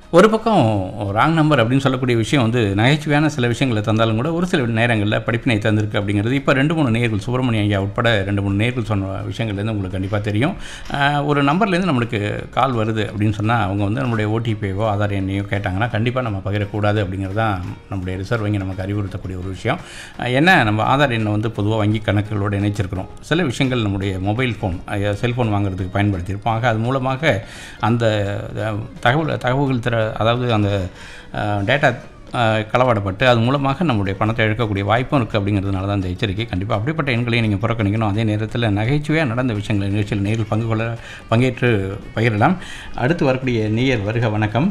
ஒரு பக்கம் wrong number அப்படின்னு சொல்லக்கூடிய விஷயம் வந்து நகைச்சுவையான சில விஷயங்களை தந்தாலும் கூட ஒரு சில நேரங்களில் படிப்பினை தந்திருக்கு அப்படிங்கிறது இப்போ ரெண்டு மூணு நேர்கள் சுப்பிரமணிய ஐயா உட்பட ரெண்டு மூணு நேர்கள் சொன்ன விஷயங்கள்லேருந்து உங்களுக்கு கண்டிப்பாக தெரியும் ஆஹ் ஒரு நம்பர்லேருந்து நம்மளுக்கு கால் வருது அப்படின்னு சொன்னால் அவங்க வந்து நம்மளுடைய ஓடிபியோ ஆதார் எண்ணையோ கேட்டாங்கன்னா கண்டிப்பாக நம்ம பகிரக்கூடாது அப்படிங்கிறது தான் நம்முடைய ரிசர்வ் வங்கி நமக்கு அறிவுறுத்தக்கூடிய ஒரு விஷயம் ஆஹ் என்ன நம்ம ஆதார் எண்ணை வந்து பொதுவாக வங்கி கணக்குகளோடு இணைச்சிருக்கிறோம் சில விஷயங்கள் நம்முடைய மொபைல் ஃபோன் செல்ஃபோன் வாங்குறதுக்கு பயன்படுத்தியிருப்போம் ஆக அது மூலமாக அந்த அஹ், தகவல் தகவல்கள் திற அதாவது அந்த டேட்டா களவாடப்பட்டு அது மூலமாக நம்முடைய பணத்தை இழக்கக்கூடிய வாய்ப்பும் இருக்குது அப்படிங்கிறதுனால தான் இந்த எச்சரிக்கை கண்டிப்பாக அப்படிப்பட்ட எண்களையும் நீங்கள் புறக்கணிக்கணும் அதே நேரத்தில் நகைச்சுவையாக நடந்த விஷயங்களை நிகழ்ச்சியில் நேரில் பங்கு கொள்ள பங்கேற்று பகிரலாம் அடுத்து வரக்கூடிய நேயர் வருக வணக்கம்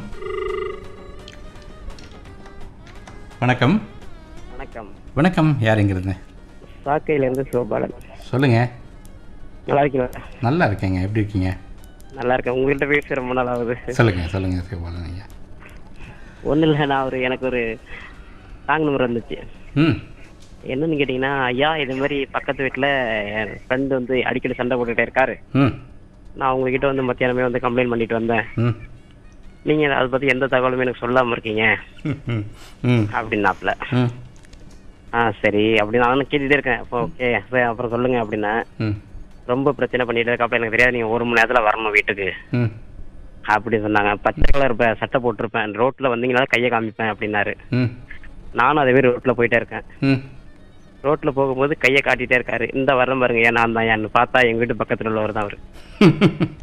வணக்கம் வணக்கம் வணக்கம் யாருங்கிறது சாக்கையிலேருந்து சிவபாலன் சொல்லுங்கள் நல்லா இருக்கீங்களா நல்லா இருக்கேங்க எப்படி இருக்கீங்க நல்லா இருக்கேன் உங்கள்கிட்ட பேசி ரொம்ப நாள் ஆகுது சொல்லுங்கள் சொல்லுங்கள் சிவபாலன் ஐயா ஒன்றும் இல்லை நான் ஒரு எனக்கு ஒரு ராங் நம்பர் வந்துச்சு ம் என்னன்னு கேட்டிங்கன்னா ஐயா இது மாதிரி பக்கத்து வீட்டில் என் ஃப்ரெண்டு வந்து அடிக்கடி சண்டை போட்டுக்கிட்டே இருக்காரு ம் நான் உங்ககிட்ட வந்து மத்தியானமே வந்து கம்ப்ளைண்ட் பண்ணிட்டு வந்தேன் ம் நீங்கள் அதை பற்றி எந்த தகவலுமே எனக்கு சொல்லாமல் இருக்கீங்க ம் ம் ம் அப்படின்னாப்புல ம் ஆ சரி அப்படி நானும் கேட்டுகிட்டே இருக்கேன் அப்போ ஓகே அப்புறம் சொல்லுங்க அப்படின்னா ம் ரொம்ப பிரச்சனை பண்ணிட்டு இருக்க அப்போ எனக்கு தெரியாது நீங்கள் ஒரு மணி நேரத்தில் வரணும் வீட்டுக்கு ம் அப்படி சொன்னாங்க பச்சை கலர் ப- சட்டை போட்டிருப்பேன் ரோட்டில் வந்தீங்கன்னா கையை காமிப்பேன் அப்படின்னாரு ம் நானும் அதே மாதிரி ரோட்டில் போயிட்டே இருக்கேன் ம் ரோட்டில் போகும்போது கையை காட்டிகிட்டே இருக்காரு இந்த வரேன் பாருங்க ஏன் நான் தான் ஏன்னு பார்த்தா எங்கள் வீட்டு பக்கத்தில் உள்ளவர் தான் அவர்